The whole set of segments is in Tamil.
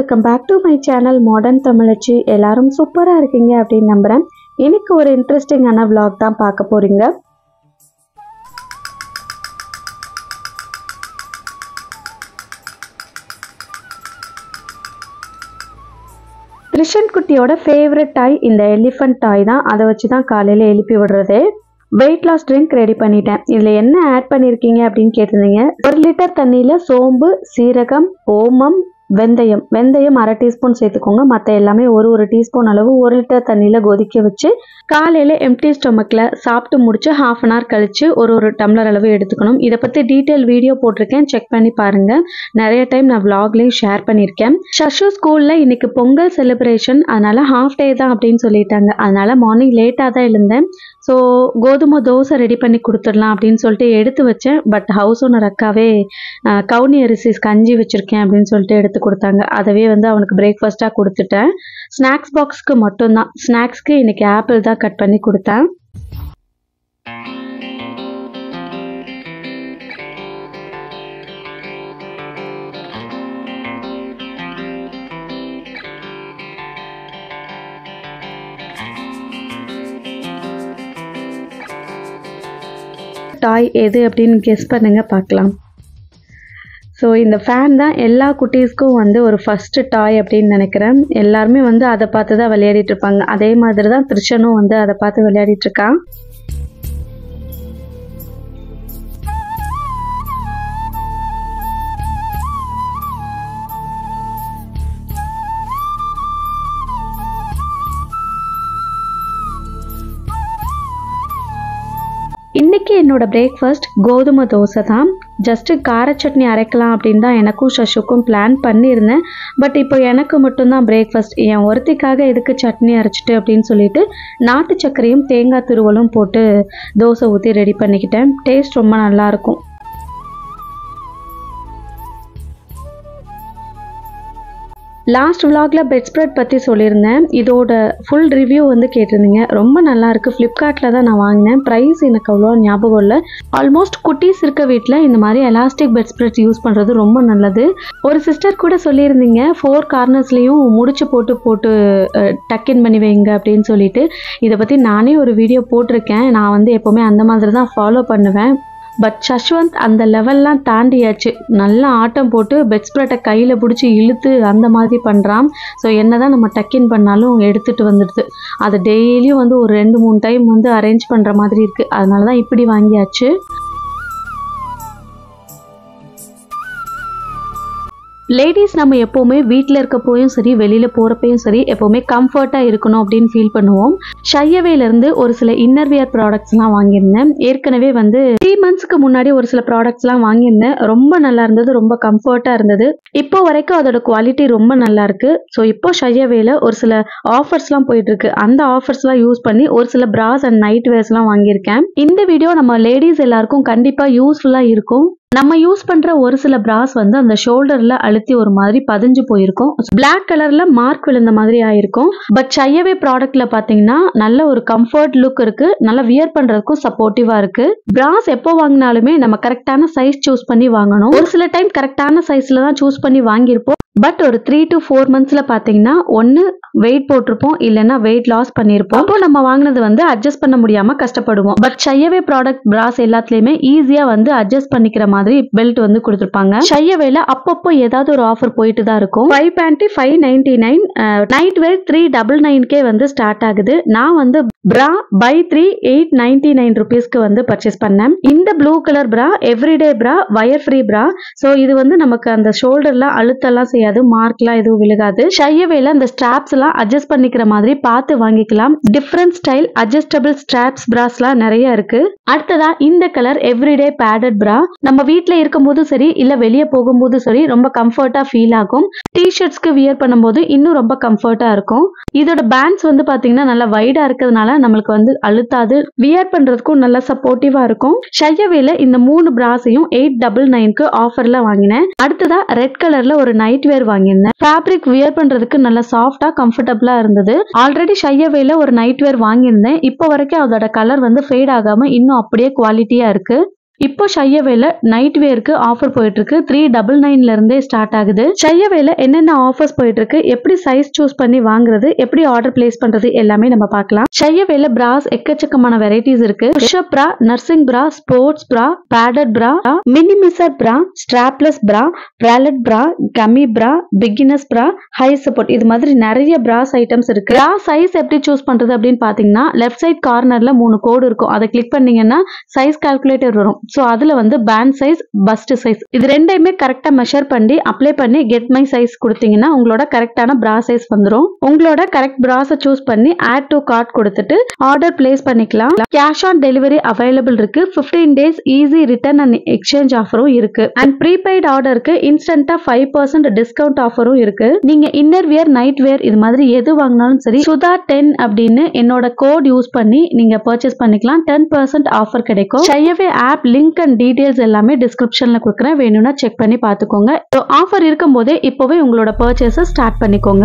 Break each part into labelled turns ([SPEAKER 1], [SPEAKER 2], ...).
[SPEAKER 1] welcome back to my channel modern தமிழச்சி எல்லாரும் சூப்பராக இருக்கீங்க அப்படின்னு நம்புகிறேன் இன்னைக்கு ஒரு இன்ட்ரெஸ்டிங்கான vlog தான் பார்க்க போகிறீங்க கிருஷ்ணன் குட்டியோட ஃபேவரட் டாய் இந்த எலிஃபண்ட் டாய் தான் அதை வச்சு தான் காலையில் எழுப்பி விடுறது வெயிட் லாஸ் ட்ரிங்க் ரெடி பண்ணிட்டேன் இதில் என்ன ஆட் பண்ணியிருக்கீங்க அப்படின்னு கேட்டிருந்தீங்க ஒரு லிட்டர் தண்ணியில் சோம்பு சீரகம் ஓமம் வெந்தயம் வெந்தயம் அரை டீஸ்பூன் சேர்த்துக்கோங்க மற்ற எல்லாமே ஒரு ஒரு டீஸ்பூன் அளவு ஒரு லிட்டர் தண்ணியில் கொதிக்க வச்சு காலையில் எம்டி ஸ்டொமக்கில் சாப்பிட்டு முடிச்சு ஹாஃப் அன் ஹவர் கழிச்சு ஒரு ஒரு டம்ளர் அளவு எடுத்துக்கணும் இதை பற்றி டீட்டெயில் வீடியோ போட்டிருக்கேன் செக் பண்ணி பாருங்கள் நிறைய டைம் நான் vlogலயும் ஷேர் பண்ணியிருக்கேன் ஷஷு ஸ்கூலில் இன்னைக்கு பொங்கல் செலிப்ரேஷன் அதனால ஹாஃப் டே தான் அப்படின்னு சொல்லிட்டாங்க அதனால மார்னிங் லேட்டாக தான் எழுந்தேன் ஸோ கோதுமை தோசை ரெடி பண்ணி கொடுத்துடலாம் அப்படின்னு சொல்லிட்டு எடுத்து வச்சேன் பட் ஹவுஸ் ஓனர் அக்காவே அஹ், கவுனி அரிசி கஞ்சி வச்சுருக்கேன் அப்படின்னு சொல்லிட்டு எடுத்து கொடுத்தாங்க அதவே வந்து அவனுக்கு பிரேக்ஃபாஸ்ட்டாக கொடுத்துட்டேன் ஸ்நாக்ஸ் பாக்ஸ்க்கு மட்டும்தான் ஸ்நாக்ஸ்க்கு இன்னைக்கு ஆப்பிள் தான் கட் பண்ணி கொடுத்தேன் டாய் எது அப்படின்னு கெஸ் பண்ணுங்க பார்க்கலாம் ஸோ இந்த ஃபேன் தான் எல்லா குட்டீஸ்க்கும் வந்து ஒரு ஃபஸ்ட்டு டாய் அப்படின்னு நினைக்கிறேன் எல்லாருமே வந்து அதை பார்த்து தான் விளையாடிட்டு இருப்பாங்க அதே மாதிரி தான் திருஷனும் வந்து அதை பார்த்து விளையாடிட்டு இருக்கான் இன்னைக்கு என்னோட பிரேக்ஃபாஸ்ட் கோதுமை தோசை தான் ஜஸ்ட்டு கார சட்னி அரைக்கலாம் அப்படின்னு தான் எனக்கும் சஷுக்கும் பிளான் பண்ணியிருந்தேன் பட் இப்போ எனக்கு மட்டும்தான் பிரேக்ஃபாஸ்ட் என் ஒருத்திக்காக எதுக்கு சட்னி அரைச்சிட்டு அப்படின்னு சொல்லிட்டு நாட்டு சர்க்கரையும் தேங்காய் துருவலும் போட்டு தோசை ஊற்றி ரெடி பண்ணிக்கிட்டேன் டேஸ்ட் ரொம்ப நல்லாயிருக்கும் லாஸ்ட் vlogல பெட் ஸ்ப்ரெட் பற்றி சொல்லியிருந்தேன் இதோட ஃபுல் ரிவ்யூ வந்து கேட்டிருந்தீங்க ரொம்ப நல்லா இருக்கு ஃப்ளிப்கார்ட்டில் தான் நான் வாங்கினேன் ப்ரைஸ் எனக்கு அவ்வளோ ஞாபகம் இல்லை ஆல்மோஸ்ட் குட்டீஸ் இருக்க வீட்டில் இந்த மாதிரி எலாஸ்டிக் பெட் ஸ்ப்ரெட்ஸ் யூஸ் பண்ணுறது ரொம்ப நல்லது ஒரு சிஸ்டர் கூட சொல்லியிருந்தீங்க ஃபோர் கார்னர்ஸ்லேயும் முடிச்சு போட்டு போட்டு டக்கின் பண்ணி வைங்க அப்படின்னு சொல்லிட்டு இதை பற்றி நானே ஒரு வீடியோ போட்டிருக்கேன் நான் வந்து எப்போவுமே அந்த மாதிரி தான் ஃபாலோ பண்ணுவேன் பட் சஷ்வந்த் அந்த லெவல்லாம் தாண்டியாச்சு நல்லா ஆட்டம் போட்டு பெட் ஸ்ப்ரெட்டை கையில் பிடிச்சி இழுத்து அந்த மாதிரி பண்ணுறான் ஸோ என்ன தான் நம்ம டக்கின் பண்ணாலும் எடுத்துகிட்டு வந்துடுது அது டெய்லியும் வந்து ஒரு ரெண்டு மூணு டைம் வந்து அரேஞ்ச் பண்ணுற மாதிரி இருக்குது அதனால தான் இப்படி வாங்கியாச்சு லேடிஸ் நம்ம எப்போவுமே வீட்டில் இருக்கப்போயும் சரி வெளியில் போகிறப்பையும் சரி எப்போவுமே கம்ஃபர்ட்டாக இருக்கணும் அப்படின்னு ஃபீல் பண்ணுவோம் ஷையவேலேருந்து ஒரு சில இன்னர்வியர் ப்ராடக்ட்ஸ்லாம் வாங்கியிருந்தேன் ஏற்கனவே வந்து த்ரீ மந்த்ஸ்க்கு முன்னாடி ஒரு சில ப்ராடக்ட்ஸ்லாம் வாங்கியிருந்தேன் ரொம்ப நல்லா இருந்தது ரொம்ப கம்ஃபர்ட்டாக இருந்தது இப்போ வரைக்கும் அதோட குவாலிட்டி ரொம்ப நல்லா இருக்கு ஸோ இப்போ ஷையவேல ஒரு சில ஆஃபர்ஸ்லாம் போயிட்டு இருக்கு அந்த ஆஃபர்ஸ்லாம் யூஸ் பண்ணி ஒரு சில பிராஸ் அண்ட் நைட் வேர்ஸ்லாம் வாங்கியிருக்கேன் இந்த வீடியோ நம்ம லேடிஸ் எல்லாருக்கும் கண்டிப்பாக யூஸ்ஃபுல்லாக இருக்கும் நம்ம யூஸ் பண்ற ஒரு சில பிராஸ் வந்து அந்த ஷோல்டர்ல அழுத்தி ஒரு மாதிரி பதிஞ்சு போயிருக்கும் Black கலர்ல மார்க் விழுந்த மாதிரி ஆயிருக்கும் பட் சையவே ப்ராடக்ட்ல பாத்தீங்கன்னா நல்ல ஒரு கம்ஃபர்ட் லுக் இருக்கு நல்லா வியர் பண்றதுக்கும் சப்போர்ட்டிவா இருக்கு பிராஸ் எப்போ வாங்கினாலுமே நம்ம கரெக்டான சைஸ் சூஸ் பண்ணி வாங்கணும் ஒரு சில டைம் கரெக்டான சைஸ்ல தான் சூஸ் பண்ணி வாங்கியிருப்போம் பட் ஒரு த்ரீ டு ஃபோர் மந்த்ஸ்ல பாத்தீங்கன்னா ஒன்னு வெயிட் போட்டிருப்போம் இல்லைன்னா வெயிட் லாஸ் பண்ணியிருப்போம் அப்போ நம்ம வாங்கினது வந்து அட்ஜஸ்ட் பண்ண முடியாம கஷ்டப்படுவோம் பட் ஷையவே ப்ராடக்ட் பிராஸ் எல்லாத்துலயுமே ஈஸியா வந்து அட்ஜஸ்ட் பண்ணிக்கிற மாதிரி பெல்ட் வந்து கொடுத்துருப்பாங்க ஷையவேல அப்பப்போ ஏதாவது ஒரு ஆஃபர் போயிட்டு தான் இருக்கும் ஃபைவ் பேண்டி five ninety nine nightwear three double நைன்கே வந்து ஸ்டார்ட் ஆகுது நான் வந்து bra by three eighty nine நைன் ருபீஸ்க்கு வந்து பர்ச்சேஸ் பண்ணேன் இந்த blue colour bra everyday bra wire free bra so இது வந்து நமக்கு அந்த ஷோல்டர்ல அழுத்தெல்லாம் செய்யாது மார்க்லாம் எதுவும் விழுகாது ஷையவேல அந்த ஸ்ட்ராப்ஸ் எல்லாம் அட்ஜஸ்ட் பண்ணிக்கிற மாதிரி பார்த்து வாங்கிக்கலாம் டிஃப்ரெண்ட் ஸ்டைல் அட்ஜஸ்டபிள் ஸ்ட்ராப்ஸ் பிராஸ்லாம் நிறைய இருக்கு அடுத்ததா இந்த கலர் எவ்ரிடே பேடட் பிரா நம்ம வீட்ல இருக்கும்போதும் சரி இல்ல வெளியே போகும்போதும் சரி ரொம்ப கம்ஃபர்ட்டா ஃபீல் ஆகும் டிஷர்ட்ஸ்க்கு வியர் பண்ணும்போது இன்னும் ரொம்ப கம்ஃபர்ட்டா இருக்கும் இதோட பேண்ட்ஸ் வந்து பாத்தீங்கன்னா நல்லா வைடா இருக்கிறதுனால நம்மளுக்கு வந்து அழுத்தாது வியர் பண்றதுக்கும் நல்லா சப்போர்ட்டிவா இருக்கும் ஷையவேல இந்த மூணு பிராஸையும் எயிட் டபுள் நைன்க்கு ஆஃபர்ல வாங்கினேன் அடுத்ததா ரெட் கலர்ல ஒரு நைட் வேர் வாங்கியிருந்தேன் ஃபேப்ரிக் வியர் பண்றதுக்கு நல்லா சாஃப்டா கம்ஃபர்டபுளா இருந்தது ஆல்ரெடி ஷையவேல ஒரு நைட் வேர் வாங்கியிருந்தேன் இப்போ வரைக்கும் அதோட கலர் வந்து ஃபேட் ஆகாம இன்னும் அப்படியே குவாலிட்டியா இருக்கு இப்போ ஷையவேல நைட் வேருக்கு ஆஃபர் போயிட்டு இருக்கு த்ரீ டபுள் நைன்ல இருந்தே ஸ்டார்ட் ஆகுது ஷையவேல என்னென்ன ஆஃபர்ஸ் போயிட்டு இருக்கு எப்படி சைஸ் சூஸ் பண்ணி வாங்குறது எப்படி ஆர்டர் பிளேஸ் பண்றது எல்லாமே நம்ம பார்க்கலாம் ஷையவேல பிராஸ் எக்கச்சக்கமான வெரைட்டிஸ் இருக்கு புஷ்அப் பிரா நர்சிங் பிரா ஸ்போர்ட்ஸ் பிரா பேடட் பிரா மினிமிசர் பிரா ஸ்ட்ராப்லெஸ் பிரா பிராலட் பிரா கம்மி பிரா பிகினஸ் பிரா ஹை சப்போர்ட் இது மாதிரி நிறைய பிராஸ் ஐட்டம்ஸ் இருக்கு பிரா சைஸ் எப்படி சூஸ் பண்றது அப்படின்னு பாத்தீங்கன்னா லெஃப்ட் சைட் கார்னர்ல மூணு கோடு இருக்கும் அதை கிளிக் பண்ணீங்கன்னா சைஸ் கால்குலேட்டர் வரும் ஸோ அதுல வந்து பேண்ட் சைஸ் பஸ்ட் சைஸ் இது ரெண்டையுமே கரெக்டா மெஷர் பண்ணி அப்ளை பண்ணி கெட் மை சைஸ் கொடுத்தீங்கன்னா உங்களோட கரெக்டான பிரா சைஸ் வந்துடும் உங்களோட கரெக்ட் பிராஸை சூஸ் பண்ணி ஆட் டு கார்ட் கொடுத்துட்டு ஆர்டர் பிளேஸ் பண்ணிக்கலாம் கேஷ் ஆன் டெலிவரி அவைலபிள் இருக்கு 15 days easy return and exchange ஆஃபரும் இருக்கு அண்ட் ப்ரீபெய்ட் ஆர்டருக்கு இன்ஸ்டன்டா ஃபைவ் பர்சன்ட் டிஸ்கவுண்ட் ஆஃபரும் இருக்கு நீங்க இன்னர் வியர் நைட் வேர் இது மாதிரி எது வாங்கினாலும் சரி சுதா டென் அப்படின்னு என்னோட கோட் யூஸ் பண்ணி நீங்க பர்ச்சேஸ் பண்ணிக்கலாம் டென் பர்சன்ட் ஆஃபர் கிடைக்கும் ஷையவே ஆப் லிங்க் அண்ட் டீடைல்ஸ் எல்லாமே டிஸ்கிரிப்ஷன்ல கொடுக்குறேன் வேணும்னா செக் பண்ணி பார்த்துக்கோங்க ஆஃபர் இருக்கும் போதே இப்போவே உங்களோட பர்ச்சேஸை ஸ்டார்ட் பண்ணிக்கோங்க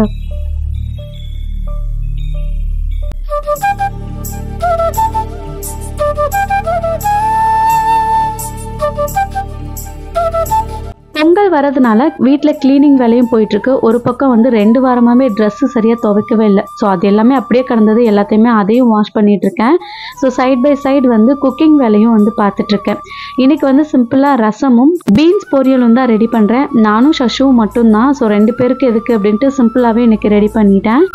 [SPEAKER 1] பொங்கல் வரதுனால வீட்டில் க்ளீனிங் வேலையும் போயிட்டு இருக்கு ஒரு பக்கம் வந்து ரெண்டு வாரமாவே Dress சரியாக துவைக்கவே இல்லை ஸோ அது எல்லாமே அப்படியே கிடந்தது எல்லாத்தையுமே அதையும் வாஷ் பண்ணிட்டு இருக்கேன் ஸோ சைட் பை சைடு வந்து குக்கிங் வேலையும் வந்து பார்த்துட்டு இருக்கேன் இன்னைக்கு வந்து சிம்பிளாக ரசமும் பீன்ஸ் பொரியலும் தான் ரெடி பண்ணுறேன் நானும் சஷுவும் மட்டும்தான் ஸோ ரெண்டு பேருக்கு எதுக்கு அப்படின்ட்டு சிம்பிளாகவே இன்னைக்கு ரெடி பண்ணிட்டேன்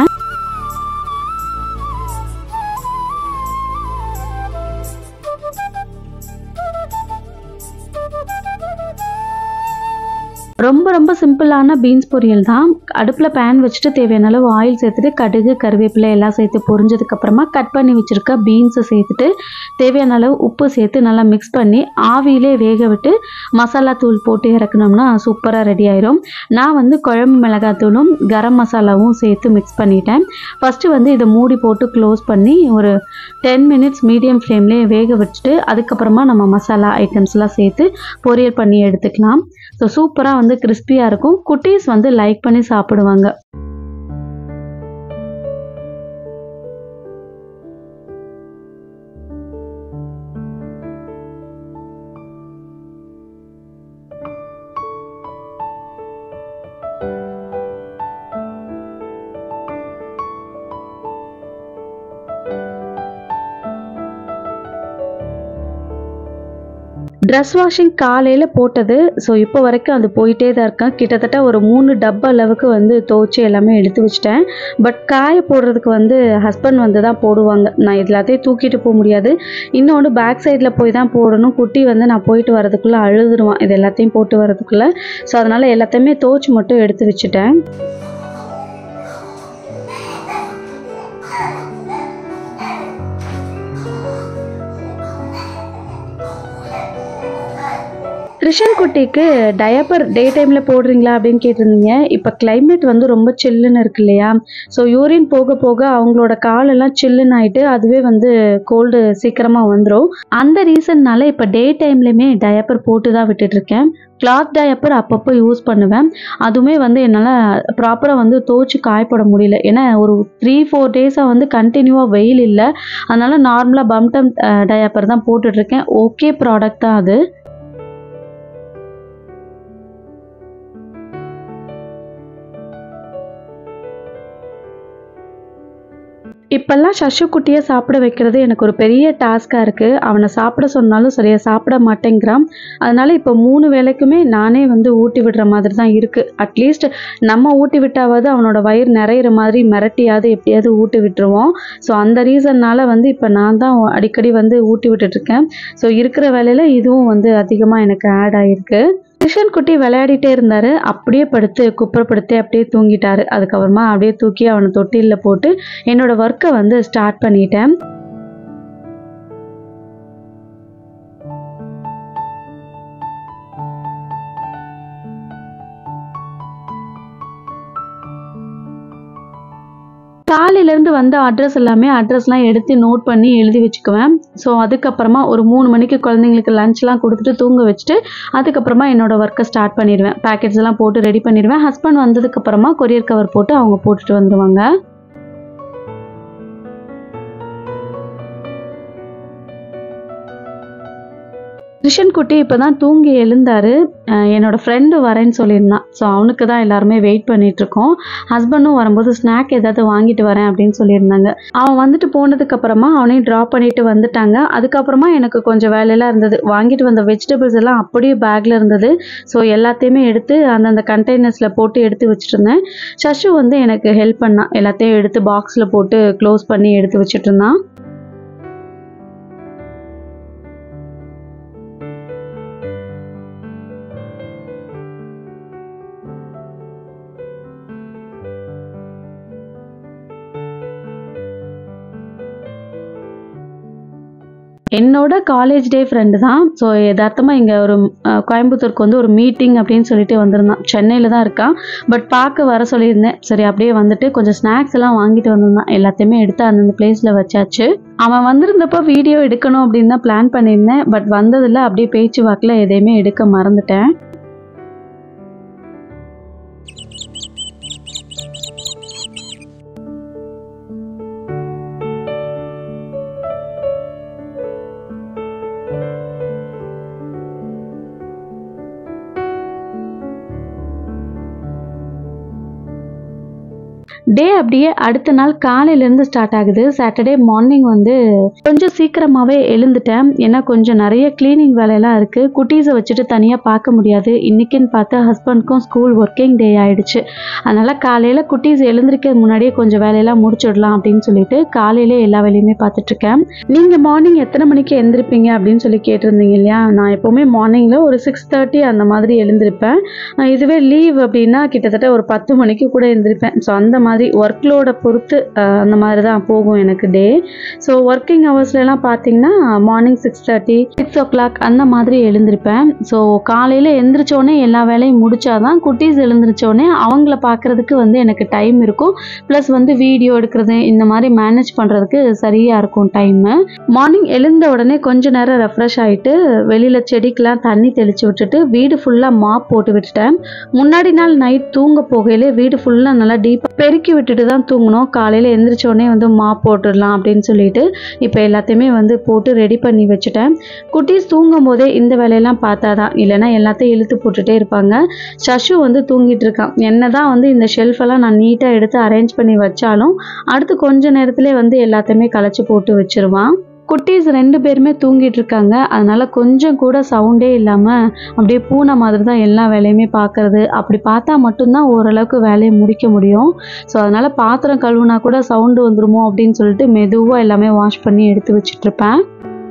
[SPEAKER 1] ரொம்ப ரொம்ப சிம்பிளான பீன்ஸ் பொரியல் தான் அடுப்பில் பேன் வச்சுட்டு தேவையான அளவு ஆயில் சேர்த்துட்டு கடுகு கருவேப்பிலை எல்லாம் சேர்த்து பொரிஞ்சதுக்கு அப்புறமா கட் பண்ணி வச்சுருக்க பீன்ஸை சேர்த்துட்டு தேவையான அளவு உப்பு சேர்த்து நல்லா மிக்ஸ் பண்ணி ஆவியிலே வேக விட்டு மசாலா தூள் போட்டு இறக்கணும்னா சூப்பராக ரெடி ஆயிரும் நான் வந்து குழம்பு மிளகாத்தூளும் கரம் மசாலாவும் சேர்த்து மிக்ஸ் பண்ணிட்டேன் ஃபஸ்ட்டு வந்து இதை மூடி போட்டு க்ளோஸ் பண்ணி ஒரு டென் மினிட்ஸ் மீடியம் ஃப்ளேம்லேயே வேக வச்சுட்டு அதுக்கப்புறமா நம்ம மசாலா ஐட்டம்ஸ்லாம் சேர்த்து பொரியல் பண்ணி எடுத்துக்கலாம் ஸோ சூப்பராக வந்து கிறிஸ்பியாக இருக்கும் குட்டீஸ் வந்து லைக் பண்ணி சாப்பிடுவாங்க ட்ரெஸ் வாஷிங் காலையில் போட்டது ஸோ இப்போ வரைக்கும் அது போயிட்டே தான் இருக்கேன் கிட்டத்தட்ட ஒரு மூணு டப்பா அளவுக்கு வந்து துவைச்சி எல்லாமே எடுத்து வச்சிட்டேன் பட் காய போடுறதுக்கு வந்து ஹஸ்பண்ட் வந்து தான் போடுவாங்க நான் எல்லாத்தையும் தூக்கிட்டு போக முடியாது இன்னொன்று பேக் சைடில் போய் தான் போடணும் குட்டி வந்து நான் போயிட்டு வரதுக்குள்ளே அழுதுருவான் இது எல்லாத்தையும் போட்டு வரதுக்குள்ளே ஸோ அதனால் எல்லாத்தையுமே துவைச்சி மட்டும் எடுத்து வச்சுட்டேன் கிருஷன் குட்டிக்கு டயப்பர் டே டைமில் போடுறீங்களா அப்படின்னு கேட்டிருந்தீங்க இப்போ climate வந்து ரொம்ப சில்லுன்னு இருக்கு இல்லையா ஸோ யூரின் போக போக அவங்களோட காலெல்லாம் சில்லுன்னு ஆயிட்டு அதுவே வந்து கோல்டு சீக்கிரமாக வந்துடும் அந்த ரீசன்னால இப்போ டே டைம்லையுமே டயப்பர் போட்டு தான் விட்டுட்ருக்கேன் கிளாத் டயப்பர் அப்பப்போ யூஸ் பண்ணுவேன் அதுவுமே வந்து என்னால் ப்ராப்பராக வந்து துவச்சி காயப்பட முடியல ஏன்னா ஒரு த்ரீ ஃபோர் டேஸாக வந்து கண்டினியூவாக வெயில் இல்லை அதனால நார்மலாக பம்டம் டயப்பர் தான் போட்டுட்ருக்கேன் ஓகே ப்ராடக்ட் தான் அது இப்பெல்லாம் சஷு குட்டியை சாப்பிட வைக்கிறது எனக்கு ஒரு பெரிய டாஸ்காக இருக்குது அவனை சாப்பிட சொன்னாலும் சரியாக சாப்பிட மாட்டேங்கிறான் அதனால இப்போ மூணு வேளைக்குமே நானே வந்து ஊட்டி விடுற மாதிரி தான் இருக்குது அட்லீஸ்ட் நம்ம ஊட்டி விட்டாவது அவனோட வயிறு நிறையிற மாதிரி மிரட்டியாவது எப்படியாவது ஊட்டி விட்டுருவோம் ஸோ அந்த ரீசன்னால வந்து இப்போ நான் தான் அடிக்கடி வந்து ஊட்டி விட்டுட்ருக்கேன் ஸோ இருக்கிற வேலையில் இதுவும் வந்து அதிகமாக எனக்கு ஆட் ஆகிருக்கு கிருஷ்ணன் குட்டி விளையாடிட்டே இருந்தாரு அப்படியே படுத்து குப்புறப்படுத்தி அப்படியே தூங்கிட்டாரு அதுக்கப்புறமா அப்படியே தூக்கி அவனை தொட்டிலில் போட்டு என்னோட ஒர்க்கை வந்து ஸ்டார்ட் பண்ணிட்டேன் காலையிலேருந்து வந்த அட்ரஸ் எல்லாமே அட்ரஸ்லாம் எடுத்து நோட் பண்ணி எழுதி வச்சுக்குவேன் ஸோ அதுக்கப்புறமா ஒரு மூணு மணிக்கு குழந்தைங்களுக்கு லஞ்ச்லாம் கொடுத்துட்டு தூங்க வச்சுட்டு அதுக்கப்புறமா என்னோட ஒர்க்கை ஸ்டார்ட் பண்ணிடுவேன் பேக்கெட்ஸ் எல்லாம் போட்டு ரெடி பண்ணிடுவேன் ஹஸ்பண்ட் வந்ததுக்கப்புறமா கொரியர் கவர் போட்டு அவங்க போட்டுட்டு வந்துடுவாங்க கிருஷ்ணன் குட்டி இப்போ தான் தூங்கி எழுந்தாரு அஹ் என்னோட ஃப்ரெண்டு வரேன்னு சொல்லியிருந்தான் ஸோ அவனுக்கு தான் எல்லாருமே வெயிட் பண்ணிட்டு இருக்கோம் ஹஸ்பண்டும் வரும்போது ஸ்நாக் ஏதாவது வாங்கிட்டு வரேன் அப்படின்னு சொல்லியிருந்தாங்க அவன் வந்துட்டு போனதுக்கு அப்புறமா அவனையும் ட்ராப் பண்ணிட்டு வந்துட்டாங்க அதுக்கப்புறமா எனக்கு கொஞ்சம் வேலையெல்லாம் இருந்தது வாங்கிட்டு வந்த வெஜிடபிள்ஸ் எல்லாம் அப்படியே பேக்ல இருந்தது ஸோ எல்லாத்தையுமே எடுத்து அந்தந்த கண்டெய்னர்ஸில் போட்டு எடுத்து வச்சுட்டு இருந்தேன் சஷு வந்து எனக்கு ஹெல்ப் பண்ணான் எல்லாத்தையும் எடுத்து பாக்ஸில் போட்டு க்ளோஸ் பண்ணி எடுத்து வச்சுட்டு இருந்தான் என்னோட காலேஜ் டே ஃப்ரெண்டு தான் ஸோ யதார்த்தமாக இங்கே ஒரு அஹ், கோயம்புத்தூருக்கு வந்து ஒரு மீட்டிங் அப்படின்னு சொல்லிட்டு வந்திருந்தான் சென்னையில் தான் இருக்கான் பட் பார்க்க வர சொல்லியிருந்தேன் சரி அப்படியே வந்துட்டு கொஞ்சம் ஸ்நாக்ஸ் எல்லாம் வாங்கிட்டு வந்திருந்தான் எல்லாத்தையுமே எடுத்து அந்தந்த பிளேஸில் வச்சாச்சு அவன் வந்திருந்தப்போ வீடியோ எடுக்கணும் அப்படின்னு தான் பிளான் பண்ணியிருந்தேன் பட் வந்ததில் அப்படியே பேச்சு வாக்கில் எதையுமே எடுக்க மறந்துட்டேன் டே அப்படியே அடுத்த நாள் காலையிலேருந்து ஸ்டார்ட் ஆகுது சாட்டர்டே மார்னிங் வந்து கொஞ்சம் சீக்கிரமாகவே எழுந்துட்டேன் ஏன்னா கொஞ்சம் நிறைய க்ளீனிங் வேலையெல்லாம் இருக்குது குட்டீஸை வச்சுட்டு தனியாக பார்க்க முடியாது இன்றைக்கின்னு பார்த்து ஹஸ்பண்ட்க்கும் ஸ்கூல் ஒர்க்கிங் டே ஆயிடுச்சு அதனால் காலையில் குட்டீஸ் எழுந்திருக்கிறது முன்னாடியே கொஞ்சம் வேலையெல்லாம் முடிச்சிடலாம் அப்படின்னு சொல்லிட்டு காலையிலே எல்லா வேலையுமே பார்த்துட்ருக்கேன் நீங்கள் மார்னிங் எத்தனை மணிக்கு எழுந்திருப்பீங்க அப்படின்னு சொல்லி கேட்டிருந்தீங்க இல்லையா நான் எப்போவுமே மார்னிங்கில் ஒரு சிக்ஸ் தேர்ட்டி அந்த மாதிரி எழுந்திருப்பேன் அஹ் இதுவே லீவ் அப்படின்னா கிட்டத்தட்ட ஒரு பத்து மணிக்கு கூட எழுந்திருப்பேன் ஸோ அந்த மாதிரி ஒர்க்லோட பொறுத்து அஹ், அந்த மாதிரி தான் போகும் எனக்கு டே ஸோ ஒர்க்கிங் ஹவர்ஸ்லலாம் பார்த்தீங்கன்னா morning six thirty six o'clock அந்த மாதிரி எழுந்திருப்பேன் ஸோ காலையில் எழுந்திரிச்சோடனே எல்லா வேலையும் முடிச்சாதான் குட்டீஸ் எழுந்திரிச்சோடனே அவங்கள பார்க்குறதுக்கு வந்து எனக்கு டைம் இருக்கும் ப்ளஸ் வந்து வீடியோ எடுக்கிறது இந்த மாதிரி மேனேஜ் பண்ணுறதுக்கு சரியாக இருக்கும் டைமு மார்னிங் எழுந்த உடனே கொஞ்ச நேரம் ரெஃப்ரெஷ் ஆகிட்டு வெளியில் செடிக்கெலாம் தண்ணி தெளித்து விட்டுட்டு வீடு ஃபுல்லாக மாப் போட்டு விட்டுட்டேன் முன்னாடி நாள் நைட் தூங்க போகையிலே வீடு ஃபுல்லாக நல்லா டீப்பாக பெருக்கி விட்டுட்டு தான் தூங்கணும் காலையில் எந்திரிச்ச உடனே வந்து மாப் போட்டுடலாம் அப்படின்னு சொல்லிட்டு இப்போ எல்லாத்தையுமே வந்து போட்டு ரெடி பண்ணி வச்சுட்டேன் குட்டீஸ் தூங்கும் போதே இந்த வேலையெல்லாம் பார்த்தா தான் இல்லைன்னா எல்லாத்தையும் இழுத்து போட்டுட்டே இருப்பாங்க சஷு வந்து தூங்கிட்டு இருக்கான் என்ன தான் வந்து இந்த ஷெல்ஃபெல்லாம் நான் நீட்டாக எடுத்து அரேஞ்ச் பண்ணி வச்சாலும் அடுத்து கொஞ்ச நேரத்திலே வந்து எல்லாத்தையுமே களைச்சி போட்டு வச்சிருவான் குட்டீஸ் ரெண்டு பேருமே தூங்கிட்டு இருக்காங்க அதனால கொஞ்சம் கூட சவுண்டே இல்லாமல் அப்படியே பூனை மாதிரி தான் எல்லா வேலையுமே பார்க்கறது அப்படி பார்த்தா மட்டும்தான் ஓரளவுக்கு வேலையை முடிக்க முடியும் ஸோ அதனால பாத்திரம் கழுவுனா கூட சவுண்டு வந்துருமோ அப்படின்னு சொல்லிட்டு மெதுவாக எல்லாமே வாஷ் பண்ணி எடுத்து வச்சிட்டு இருப்பேன்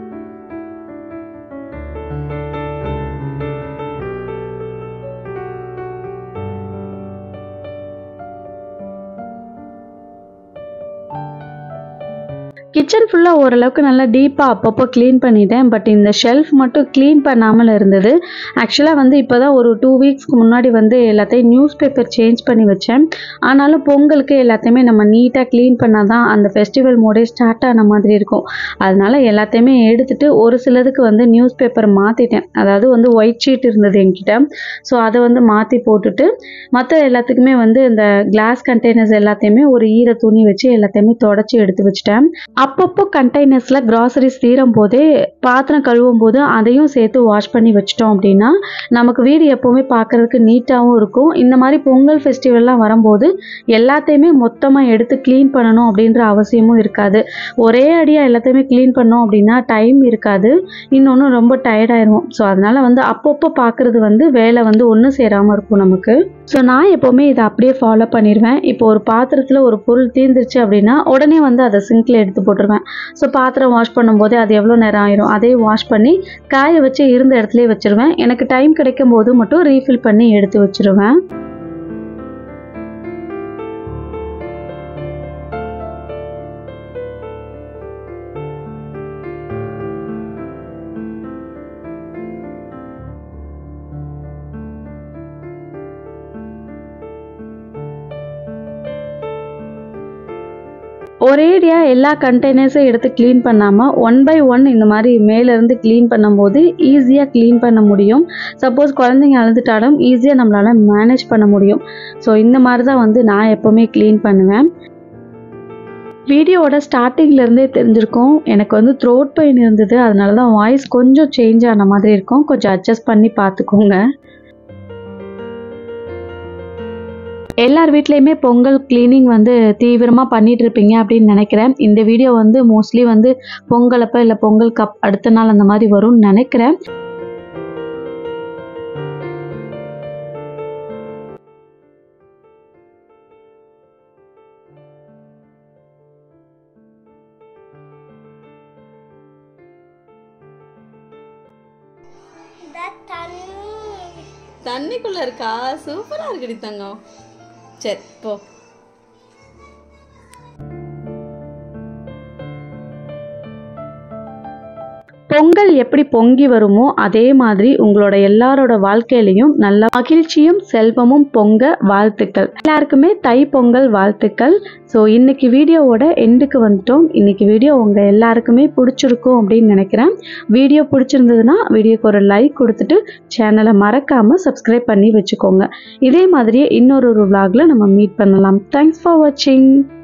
[SPEAKER 1] கிச்சன் ஃபுல்லாக ஓரளவுக்கு நல்லா டீப்பாக அப்பப்போ க்ளீன் பண்ணிட்டேன் பட் இந்த ஷெல்ஃப் மட்டும் க்ளீன் பண்ணாமல் இருந்தது ஆக்சுவலாக வந்து இப்போ தான் ஒரு டூ வீக்ஸ்க்கு முன்னாடி வந்து எல்லாத்தையும் நியூஸ் பேப்பர் சேஞ்ச் பண்ணி வச்சேன் ஆனாலும் பொங்கலுக்கு எல்லாத்தையுமே நம்ம நீட்டாக க்ளீன் பண்ணால் தான் அந்த ஃபெஸ்டிவல் மோடே ஸ்டார்ட் ஆன மாதிரி இருக்கும் அதனால எல்லாத்தையுமே எடுத்துட்டு ஒரு சிலதுக்கு வந்து நியூஸ் பேப்பர் மாற்றிட்டேன் அதாவது வந்து ஒயிட் ஷீட் இருந்தது என்கிட்ட ஸோ அதை வந்து மாற்றி போட்டுட்டு மற்ற எல்லாத்துக்குமே வந்து இந்த கிளாஸ் கண்டெய்னர்ஸ் எல்லாத்தையுமே ஒரு ஈர துணி வச்சு எல்லாத்தையுமே தொடச்சி எடுத்து வச்சுட்டேன் அப்பப்போ கண்டெய்னர்ஸில் கிராசரிஸ் தீரும் போதே பாத்திரம் கழுவும் போது அதையும் சேர்த்து வாஷ் பண்ணி வச்சிட்டோம் அப்படின்னா நமக்கு வீடு எப்போவுமே பார்க்கறதுக்கு நீட்டாகவும் இருக்கும் இந்த மாதிரி பொங்கல் ஃபெஸ்டிவல்லாம் வரும்போது எல்லாத்தையுமே மொத்தமாக எடுத்து க்ளீன் பண்ணணும் அப்படின்ற அவசியமும் இருக்காது ஒரே அடியாக எல்லாத்தையுமே க்ளீன் பண்ணோம் அப்படின்னா டைம் இருக்காது இன்னொன்று ரொம்ப டயர்டாயிருவோம் ஸோ அதனால் வந்து அப்பப்போ பார்க்குறது வந்து வேலை வந்து ஒன்று சேராமல் இருக்கும் நமக்கு ஸோ நான் எப்போவுமே இதை அப்படியே ஃபாலோ பண்ணிடுவேன் இப்போ ஒரு பாத்திரத்தில் ஒரு பொருள் தீர்ந்துருச்சு அப்படின்னா உடனே வந்து அதை சிங்கில் எடுத்து போட்டுருவேன் ஸோ பாத்திரம் வாஷ் பண்ணும்போது அது எவ்வளோ நேரம் ஆயிரும் அதே வாஷ் பண்ணி காய வச்சு இருந்த இடத்துலயே வச்சிருவேன் எனக்கு டைம் கிடைக்கும் போது மட்டும் ரீஃபில் பண்ணி எடுத்து வச்சிருவேன் ஒரேடியாக எல்லா கண்டெய்னர்ஸையும் எடுத்து க்ளீன் பண்ணாமல் ஒன் பை ஒன் இந்த மாதிரி மேலேருந்து க்ளீன் பண்ணும்போது ஈஸியாக க்ளீன் பண்ண முடியும் சப்போஸ் குழந்தைங்க அழுதுட்டாலும் ஈஸியாக நம்மளால் மேனேஜ் பண்ண முடியும் ஸோ இந்த மாதிரி தான் வந்து நான் எப்போவுமே க்ளீன் பண்ணுவேன் வீடியோவோட ஸ்டார்டிங்ல இருந்தே தெரிஞ்சிருக்கும் எனக்கு வந்து த்ரோட் பெயின் இருந்தது அதனால தான் வாய்ஸ் கொஞ்சம் சேஞ்ச் ஆன மாதிரி இருக்கும் கொஞ்சம் அட்ஜஸ்ட் பண்ணி பார்த்துக்கோங்க எல்லார் வீட்லேயுமே பொங்கல் க்ளீனிங் வந்து தீவிரமாக பண்ணிட்டு இருப்பீங்க அப்படின்னு நினைக்கிறேன் இந்த வீடியோ வந்து மோஸ்ட்லி வந்து பொங்கல் அப்போ இல்லை பொங்கல் கப் அடுத்த நாள் அந்த மாதிரி வரும்னு நினைக்கிறேன்
[SPEAKER 2] இந்த தண்ணி
[SPEAKER 3] தண்ணிக்குள்ள இருக்கா சூப்பரா இருக்குடி தங்கம் சரி போ
[SPEAKER 1] பொங்கல் எப்படி பொங்கி வருமோ அதே மாதிரி உங்களோட எல்லாரோட வாழ்க்கையிலையும் நல்ல மகிழ்ச்சியும் செல்வமும் பொங்க வாழ்த்துக்கள் எல்லாருக்குமே தை பொங்கல் வாழ்த்துக்கள் ஸோ இன்னைக்கு வீடியோவோட எண்டுக்கு வந்துட்டோம் இன்னைக்கு வீடியோ உங்க எல்லாருக்குமே பிடிச்சிருக்கும் அப்படின்னு நினைக்கிறேன் வீடியோ பிடிச்சிருந்ததுன்னா வீடியோக்கு ஒரு லைக் கொடுத்துட்டு சேனலை மறக்காம சப்ஸ்கிரைப் பண்ணி வச்சுக்கோங்க இதே மாதிரியே இன்னொரு ஒரு vlogல நம்ம மீட் பண்ணலாம் தேங்க்ஸ் ஃபார் வாட்சிங்